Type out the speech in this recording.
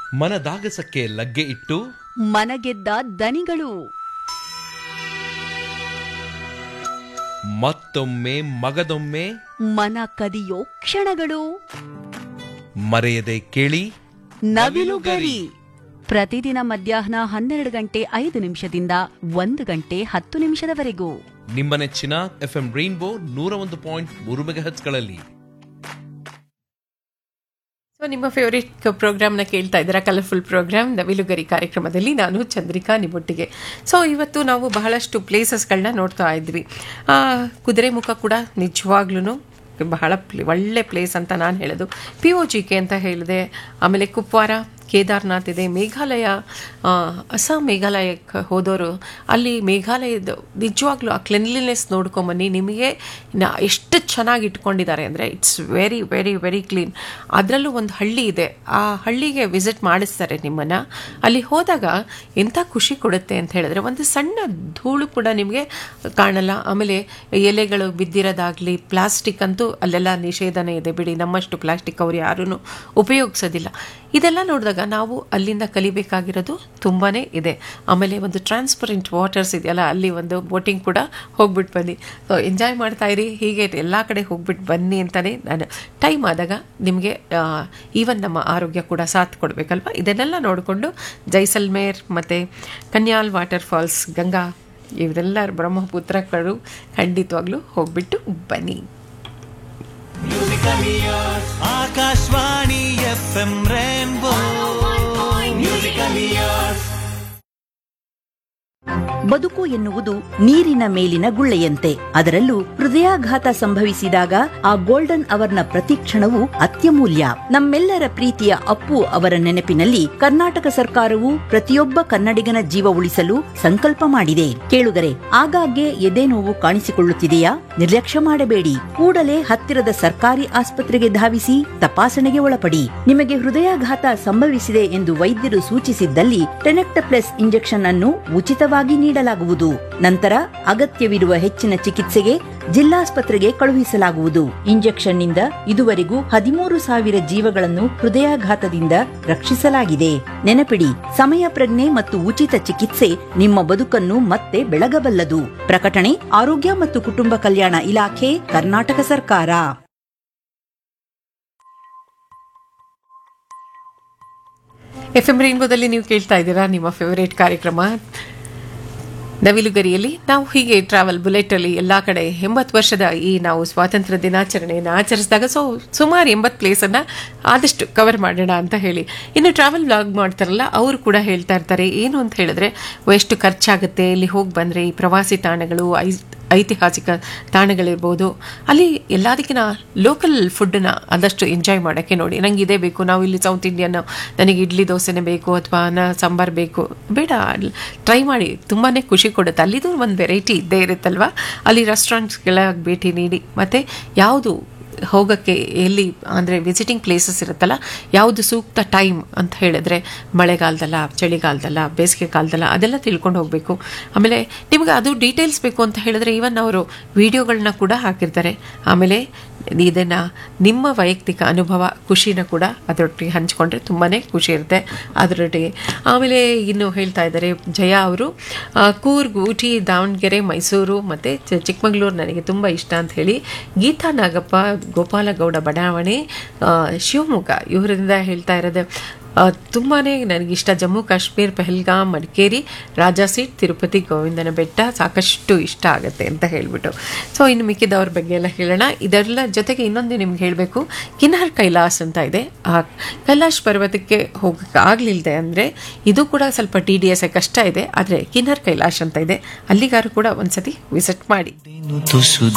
ಮನದಾಗಸಕ್ಕೆ ಲಗ್ಗೆ ಇಟ್ಟು ಮನಗೆದ್ದ ದನಿಗಳು ಮತ್ತೊಮ್ಮೆ ಮಗದೊಮ್ಮೆ ಮನ ಕದಿಯೋ ಕ್ಷಣಗಳು ಮರೆಯದೆ ಕೇಳಿ ನವಿಲುಗರಿ ಪ್ರತಿದಿನ ಮಧ್ಯಾಹ್ನ ಹನ್ನೆರಡು ಗಂಟೆ ಐದು ನಿಮಿಷದಿಂದ ಒಂದು ಗಂಟೆ ಹತ್ತು ನಿಮಿಷದವರೆಗೂ ನಿಮ್ಮ ನೆಚ್ಚಿನ ಎಫ್ಎಂ ರೈನ್ಬೋ ನೂರ ಒಂದು ಪಾಯಿಂಟ್ ಮೂರು ಮೆಗಾಹೆಟ್ಸ್ಗಳಲ್ಲಿ ಸೊ ನಿಮ್ಮ ಫೇವರಿಟ್ ಪ್ರೋಗ್ರಾಮ್ನ ಕೇಳ್ತಾ ಇದ್ದೀರಾ ಕಲರ್ಫುಲ್ ಪ್ರೋಗ್ರಾಮ್ ನವಿಲುಗರಿ ಕಾರ್ಯಕ್ರಮದಲ್ಲಿ ನಾನು ಚಂದ್ರಿಕಾ ನಿಮ್ಮೊಟ್ಟಿಗೆ ಸೊ ಇವತ್ತು ನಾವು ಬಹಳಷ್ಟು ಪ್ಲೇಸಸ್ಗಳನ್ನ ನೋಡ್ತಾ ಇದ್ವಿ ಆ, ಕುದುರೆಮುಖ ಕೂಡ ನಿಜವಾಗ್ಲೂ ಬಹಳ ಪ್ಲೇ- ಒಳ್ಳೆ ಪ್ಲೇಸ್ ಅಂತ ನಾನು ಹೇಳೋದು ಪಿ ಒ ಜಿ ಕೆ ಅಂತ ಹೇಳಿದೆ ಆಮೇಲೆ ಕುಪ್ವಾರ ಕೇದಾರ್ನಾಥ್ ಇದೆ ಮೇಘಾಲಯ ಆ, ಅಸ್ಸಾಂ ಮೇಘಾಲಯಕ್ಕೆ ಹೋದವರು ಅಲ್ಲಿ ಮೇಘಾಲಯದ ನಿಜವಾಗ್ಲೂ ಆ ಕ್ಲೆನ್ಲಿನೆಸ್ ನೋಡ್ಕೊಂಬನ್ನಿ ನಿಮಗೆ ನ- ಎಷ್ಟು ಚೆನ್ನಾಗಿ ಇಟ್ಕೊಂಡಿದ್ದಾರೆ ಅಂದರೆ it's very very very clean ಅದರಲ್ಲೂ ಒಂದು ಹಳ್ಳಿ ಇದೆ ಆ ಹಳ್ಳಿಗೆ ವಿಸಿಟ್ ಮಾಡಿಸ್ತಾರೆ ನಿಮ್ಮನ್ನು ಅಲ್ಲಿ ಹೋದಾಗ ಎಂಥ ಖುಷಿ ಕೊಡುತ್ತೆ ಅಂತ ಹೇಳಿದ್ರೆ ಒಂದು ಸಣ್ಣ ಧೂಳು ಕೂಡ ನಿಮಗೆ ಕಾಣಲ್ಲ ಆಮೇಲೆ ಎಲೆಗಳು ಬಿದ್ದಿರೋದಾಗಲಿ ಪ್ಲಾಸ್ಟಿಕ್ ಅಂತೂ ಅಲ್ಲೆಲ್ಲ ನಿಷೇಧನೇ ಇದೆ ಬಿಡಿ ನಮ್ಮಷ್ಟು ಪ್ಲಾಸ್ಟಿಕ್ ಅವ್ರು ಯಾರೂ ಉಪಯೋಗಿಸೋದಿಲ್ಲ ಇದೆಲ್ಲ ನೋಡಿದಾಗ ನಾವು ಅಲ್ಲಿಂದ ಕಲಿಬೇಕಾಗಿರೋದು ತುಂಬಾ ಇದೆ ಆಮೇಲೆ ಒಂದು ಟ್ರಾನ್ಸ್ಪರೆಂಟ್ ವಾಟರ್ಸ್ ಇದೆಯಲ್ಲ ಅಲ್ಲಿ ಒಂದು ಬೋಟಿಂಗ್ ಕೂಡ ಹೋಗ್ಬಿಟ್ಟು ಬನ್ನಿ ಎಂಜಾಯ್ ಮಾಡ್ತಾ ಇರಿ ಹೀಗೆ ಎಲ್ಲ ಕಡೆ ಹೋಗ್ಬಿಟ್ಟು ಬನ್ನಿ ಅಂತಲೇ ನಾನು ಟೈಮ್ ಆದಾಗ ನಿಮಗೆ ಈವನ್ ನಮ್ಮ ಆರೋಗ್ಯ ಕೂಡ ಸಾಥ್ ಕೊಡಬೇಕಲ್ವ ಇದನ್ನೆಲ್ಲ ನೋಡಿಕೊಂಡು ಜೈಸಲ್ಮೇರ್ ಮತ್ತು ಕನ್ಯಾಲ್ ವಾಟರ್ ಫಾಲ್ಸ್ ಗಂಗಾ ಇವರೆಲ್ಲ ಬ್ರಹ್ಮಪುತ್ರಗಳು ಖಂಡಿತವಾಗ್ಲೂ ಹೋಗ್ಬಿಟ್ಟು ಬನ್ನಿ Akashvani F M rainbow musical years ಬದುಕು ಎನ್ನುವುದು ನೀರಿನ ಮೇಲಿನ ಗುಳ್ಳೆಯಂತೆ ಅದರಲ್ಲೂ ಹೃದಯಾಘಾತ ಸಂಭವಿಸಿದಾಗ ಆ ಗೋಲ್ಡನ್ ಅವರ್ನ ಪ್ರತಿಕ್ಷಣವು ಅತ್ಯಮೂಲ್ಯ ನಮ್ಮೆಲ್ಲರ ಪ್ರೀತಿಯ ಅಪ್ಪು ಅವರ ನೆನಪಿನಲ್ಲಿ ಕರ್ನಾಟಕ ಸರ್ಕಾರವು ಪ್ರತಿಯೊಬ್ಬ ಕನ್ನಡಿಗನ ಜೀವ ಉಳಿಸಲು ಸಂಕಲ್ಪ ಮಾಡಿದೆ ಕೇಳುಗರೆ ಆಗಾಗ್ಗೆ ಎದೆ ನೋವು ಕಾಣಿಸಿಕೊಳ್ಳುತ್ತಿದೆಯಾ ನಿರ್ಲಕ್ಷ್ಯ ಮಾಡಬೇಡಿ ಕೂಡಲೇ ಹತ್ತಿರದ ಸರ್ಕಾರಿ ಆಸ್ಪತ್ರೆಗೆ ಧಾವಿಸಿ ತಪಾಸಣೆಗೆ ಒಳಪಡಿ ನಿಮಗೆ ಹೃದಯಾಘಾತ ಸಂಭವಿಸಿದೆ ಎಂದು ವೈದ್ಯರು ಸೂಚಿಸಿದ್ದಲ್ಲಿ ಟೆನೆಕ್ಟಪ್ಲೆಸ್ ಇಂಜೆಕ್ಷನ್ ಅನ್ನು ಉಚಿತವಾಗಿ ನೀಡಲಾಗುವುದು ನಂತರ ಅಗತ್ಯವಿರುವ ಹೆಚ್ಚಿನ ಚಿಕಿತ್ಸೆಗೆ ಜಿಲ್ಲಾಸ್ಪತ್ರೆಗೆ ಕಳುಹಿಸಲಾಗುವುದು ಇಂಜೆಕ್ಷನ್ ನಿಂದ ಇದುವರೆಗೂ ಹದಿಮೂರು ಸಾವಿರ ಜೀವಗಳನ್ನು ಹೃದಯಾಘಾತದಿಂದ ರಕ್ಷಿಸಲಾಗಿದೆ ನೆನಪಿಡಿ ಸಮಯ ಪ್ರಜ್ಞೆ ಮತ್ತು ಉಚಿತ ಚಿಕಿತ್ಸೆ ನಿಮ್ಮ ಬದುಕನ್ನು ಮತ್ತೆ ಬೆಳಗಬಲ್ಲದು ಪ್ರಕಟಣೆ ಆರೋಗ್ಯ ಮತ್ತು ಕುಟುಂಬ ಕಲ್ಯಾಣ ಇಲಾಖೆ ಕರ್ನಾಟಕ ಸರ್ಕಾರ ಎಫ್ ಎಂ ರೈನ್ಬೋದಲ್ಲಿ ನೀವು ಕೇಳ್ತಾ ಇದ್ದೀರಾ ನಿಮ್ಮ ಫೇವರೇಟ್ ಕಾರ್ಯಕ್ರಮ ನವಿಲುಗರಿಯಲ್ಲಿ ನಾವು ಹೀಗೆ ಟ್ರಾವೆಲ್ ಬುಲೆಟಲ್ಲಿ ಎಲ್ಲ ಕಡೆ ಎಂಬತ್ತು ವರ್ಷದ ಈ ನಾವು ಸ್ವಾತಂತ್ರ್ಯ ದಿನಾಚರಣೆಯನ್ನು ಆಚರಿಸಿದಾಗ ಸೊ ಸುಮಾರು ಎಂಬತ್ತು ಪ್ಲೇಸನ್ನು ಆದಷ್ಟು ಕವರ್ ಮಾಡೋಣ ಅಂತ ಹೇಳಿ ಇನ್ನು ಟ್ರಾವೆಲ್ ವ್ಲಾಗ್ ಮಾಡ್ತಾರಲ್ಲ ಅವರು ಕೂಡ ಹೇಳ್ತಾ ಇರ್ತಾರೆ ಏನು ಅಂತ ಹೇಳಿದ್ರೆ ಎಷ್ಟು ಖರ್ಚಾಗುತ್ತೆ ಇಲ್ಲಿ ಹೋಗಿ ಬಂದರೆ ಈ ಪ್ರವಾಸಿ ತಾಣಗಳು ಐ ಐತಿಹಾಸಿಕ ತಾಣಗಳಿರ್ಬೋದು ಅಲ್ಲಿ ಎಲ್ಲದಕ್ಕಿಂತ ಲೋಕಲ್ ಫುಡ್ಡನ್ನ ಆದಷ್ಟು ಎಂಜಾಯ್ ಮಾಡೋಕ್ಕೆ ನೋಡಿ ನಂಗೆ ಇದೇ ಬೇಕು ನಾವು ಇಲ್ಲಿ ಸೌತ್ ಇಂಡಿಯನ್ ನನಗೆ ಇಡ್ಲಿ ದೋಸೆನೇ ಬೇಕು ಅಥವಾ ಅನ್ನ ಸಾಂಬಾರು ಬೇಕು ಬೇಡ ಟ್ರೈ ಮಾಡಿ ತುಂಬಾ ಖುಷಿ ಕೊಡುತ್ತೆ ಅಲ್ಲಿದು ಒಂದು ವೆರೈಟಿ ಇದ್ದೇ ಇರುತ್ತಲ್ವ ಅಲ್ಲಿ ರೆಸ್ಟೋರೆಂಟ್ಸ್ಗಳ ಭೇಟಿ ನೀಡಿ ಮತ್ತು ಯಾವುದು ಹೋಗೋಕ್ಕೆ ಎಲ್ಲಿ ಅಂದರೆ ವಿಸಿಟಿಂಗ್ ಪ್ಲೇಸಸ್ ಇರುತ್ತಲ್ಲ ಯಾವುದು ಸೂಕ್ತ ಟೈಮ್ ಅಂತ ಹೇಳಿದ್ರೆ ಮಳೆಗಾಲದಲ್ಲ ಚಳಿಗಾಲದಲ್ಲ ಬೇಸಿಗೆ ಕಾಲದಲ್ಲ ಅದೆಲ್ಲ ತಿಳ್ಕೊಂಡು ಹೋಗಬೇಕು ಆಮೇಲೆ ನಿಮಗೆ ಅದು ಡೀಟೇಲ್ಸ್ ಬೇಕು ಅಂತ ಹೇಳಿದ್ರೆ ಈವನ್ ಅವರು ವಿಡಿಯೋಗಳನ್ನ ಕೂಡ ಹಾಕಿರ್ತಾರೆ ಆಮೇಲೆ ಇದನ್ನು ನಿಮ್ಮ ವೈಯಕ್ತಿಕ ಅನುಭವ ಖುಷಿನ ಕೂಡ ಅದರೊಟ್ಟಿಗೆ ಹಂಚ್ಕೊಂಡ್ರೆ ತುಂಬಾ ಖುಷಿ ಇರುತ್ತೆ ಅದರೊಟ್ಟಿಗೆ ಆಮೇಲೆ ಇನ್ನು ಹೇಳ್ತಾ ಇದ್ದಾರೆ ಜಯ ಅವರು ಆ, ಕೂರ್ಗ್ ಊಟಿ ದಾವಣಗೆರೆ ಮೈಸೂರು ಮತ್ತು ಚಿಕ್ಕಮಗಳೂರು ನನಗೆ ತುಂಬ ಇಷ್ಟ ಅಂತ ಹೇಳಿ ಗೀತಾ ನಾಗಪ್ಪ ಗೋಪಾಲಗೌಡ ಬಡಾವಣೆ ಆ, ಶಿವಮೊಗ್ಗ ಇವರಿಂದ ಹೇಳ್ತಾ ಇರೋದು ತುಂಬಾ ನನಗಿಷ್ಟ ಜಮ್ಮು ಕಾಶ್ಮೀರ್ ಪಹಲ್ಗಾಮ್ ಮಡಿಕೇರಿ ರಾಜಾಸೀಟ್ ತಿರುಪತಿ ಗೋವಿಂದನ ಬೆಟ್ಟ ಸಾಕಷ್ಟು ಇಷ್ಟ ಆಗುತ್ತೆ ಅಂತ ಹೇಳ್ಬಿಟ್ಟು ಸೊ ಇನ್ನು ಮಿಕ್ಕಿದವ್ರ ಬಗ್ಗೆ ಎಲ್ಲ ಹೇಳೋಣ ಇದೆಲ್ಲ ಜೊತೆಗೆ ಇನ್ನೊಂದು ನಿಮ್ಗೆ ಹೇಳಬೇಕು ಕಿನ್ನರ್ ಕೈಲಾಸ್ ಅಂತ ಇದೆ ಆ ಕೈಲಾಶ್ ಪರ್ವತಕ್ಕೆ ಹೋಗಕ್ಕೆ ಆಗಲಿಲ್ಲದೆ ಅಂದರೆ ಇದು ಕೂಡ ಸ್ವಲ್ಪ ಟಿ ಡಿ ಎಸ್ ಕಷ್ಟ ಇದೆ ಆದರೆ ಕಿನ್ನರ್ ಕೈಲಾಶ್ ಅಂತ ಇದೆ ಅಲ್ಲಿಗಾರು ಕೂಡ ಒಂದ್ಸತಿ ವಿಸಿಟ್ ಮಾಡಿ ತುಸು